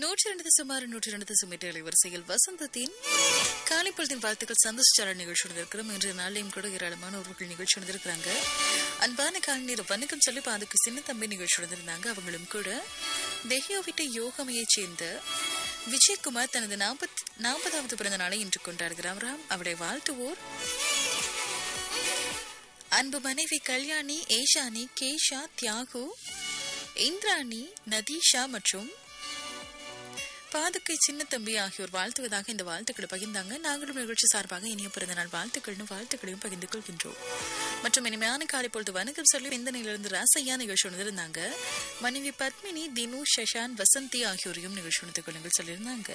நூற்றி ரெண்டு சுமார் நூற்றி ரெண்டு சுமேட்டு வரிசையில் வசந்தத்தின் காலைப்பொழுதின் வாழ்த்துக்கள் சந்தோஷார நிகழ்ச்சி இருக்கிறோம் இன்றைய நாளையும் கூட ஏராளமான உறவுகள் நிகழ்ச்சி வந்திருக்கிறாங்க அன்பான காலநீர் வணக்கம் சொல்லி அதுக்கு சின்ன தம்பி நிகழ்ச்சி வந்திருந்தாங்க அவங்களும் கூட தெஹியோவிட்ட யோகமையைச் சேர்ந்த விஜயகுமார் தனது நாற்பத் நாற்பதாவது பிறந்த நாளை இன்று கொண்டாடுகிறார் ராம் அவரை வாழ்த்துவோர் அன்பு மனைவி கல்யாணி ஏஷானி கேஷா தியாகு இந்திராணி நதீஷா மற்றும் பாதுகை சின்ன தம்பி ஆகியோர் வாழ்த்துவதாக இந்த வாழ்த்துக்களை பகிர்ந்தாங்க நாங்களும் நிகழ்ச்சி சார்பாக இனிய பிறந்த நாள் வாழ்த்துக்கள்னு வாழ்த்துக்களையும் பகிர்ந்து கொள்கின்றோம் மற்றும் இனிமையான காலை பொழுது வணக்கம் சொல்லி இந்த நிலையிலிருந்து ராசையா நிகழ்ச்சி வந்திருந்தாங்க மனைவி பத்மினி தினு சஷான் வசந்தி ஆகியோரையும் நிகழ்ச்சி உணர்ந்து கொள்ளுங்கள் சொல்லியிருந்தாங்க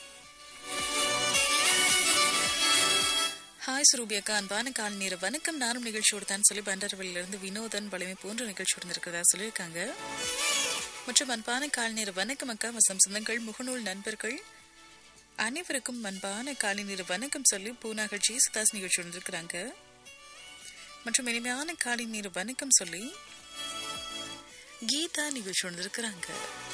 ஹாய் சுரூபியக்கா அன்பான கால் நேர வணக்கம் நானும் நிகழ்ச்சியோடு தான் சொல்லி பண்டரவழியிலிருந்து வினோதன் வலிமை போன்ற நிகழ்ச்சி இருக்கிறதா சொல்லியிருக்காங்க மற்றும் அன்பான கால் நேர வணக்கம் அக்கா வசம் சொந்தங்கள் முகநூல் நண்பர்கள் அனைவருக்கும் அன்பான காலை நேர வணக்கம் சொல்லி பூனாகர் ஜி சுதாஸ் நிகழ்ச்சி வந்திருக்கிறாங்க மற்றும் இனிமையான காலை நேர வணக்கம் சொல்லி கீதா நிகழ்ச்சி வந்திருக்கிறாங்க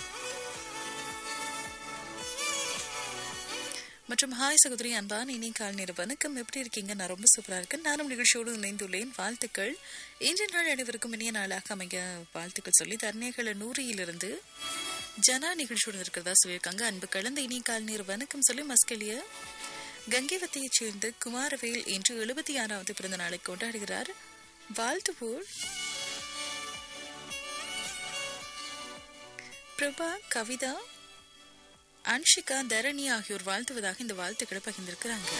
மற்றும் ஹாய் சகோதரி அன்பான இனி கால் நேர வணக்கம் எப்படி இருக்கீங்க நான் ரொம்ப சூப்பரா இருக்கேன் நானும் நிகழ்ச்சியோடு இணைந்துள்ளேன் வாழ்த்துக்கள் இன்றைய நாள் அனைவருக்கும் இனிய நாளாக அமைய வாழ்த்துக்கள் சொல்லி தர்ணியகள நூறியிலிருந்து ஜனா நிகழ்ச்சியோடு இருக்கிறதா சொல்லியிருக்காங்க அன்பு கலந்த இனி கால் நேர வணக்கம் சொல்லி மஸ்கலிய கங்கைவத்தையைச் சேர்ந்த குமாரவேல் இன்று எழுபத்தி ஆறாவது பிறந்த நாளை கொண்டாடுகிறார் வாழ்த்துவோர் பிரபா கவிதா அன்ஷிகா தரணி ஆகியோர் வாழ்த்துவதாக இந்த வாழ்த்துக்களை பகிர்ந்திருக்கிறாங்க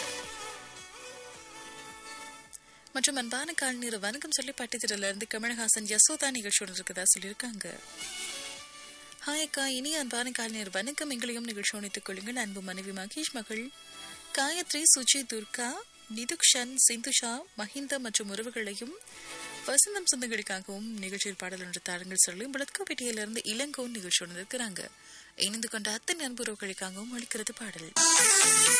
மற்றும் அன்பான காலநீர் வணக்கம் சொல்லி பட்டித்திரில இருந்து கமலஹாசன் யசோதா நிகழ்ச்சியோடு இருக்கதா சொல்லியிருக்காங்க ஹாய் அக்கா இனி அன்பான காலநீர் வணக்கம் எங்களையும் நிகழ்ச்சி உணைத்துக் கொள்ளுங்கள் அன்பு மனைவி மகேஷ் மகள் காயத்ரி சுஜி துர்கா நிதுக்ஷன் சிந்துஷா மஹிந்த மற்றும் உறவுகளையும் வசந்தம் சொந்தங்களுக்காகவும் நிகழ்ச்சியில் பாடல் ஒன்று தாருங்கள் சொல்லி புலத்கோப்பேட்டையிலிருந்து இளங்கோன் நிகழ்ச்சி இருக்கிறாங்க இணைந்து கொண்ட அத்தனை அன்புறவுகளுக்காகவும் அளிக்கிறது பாடல்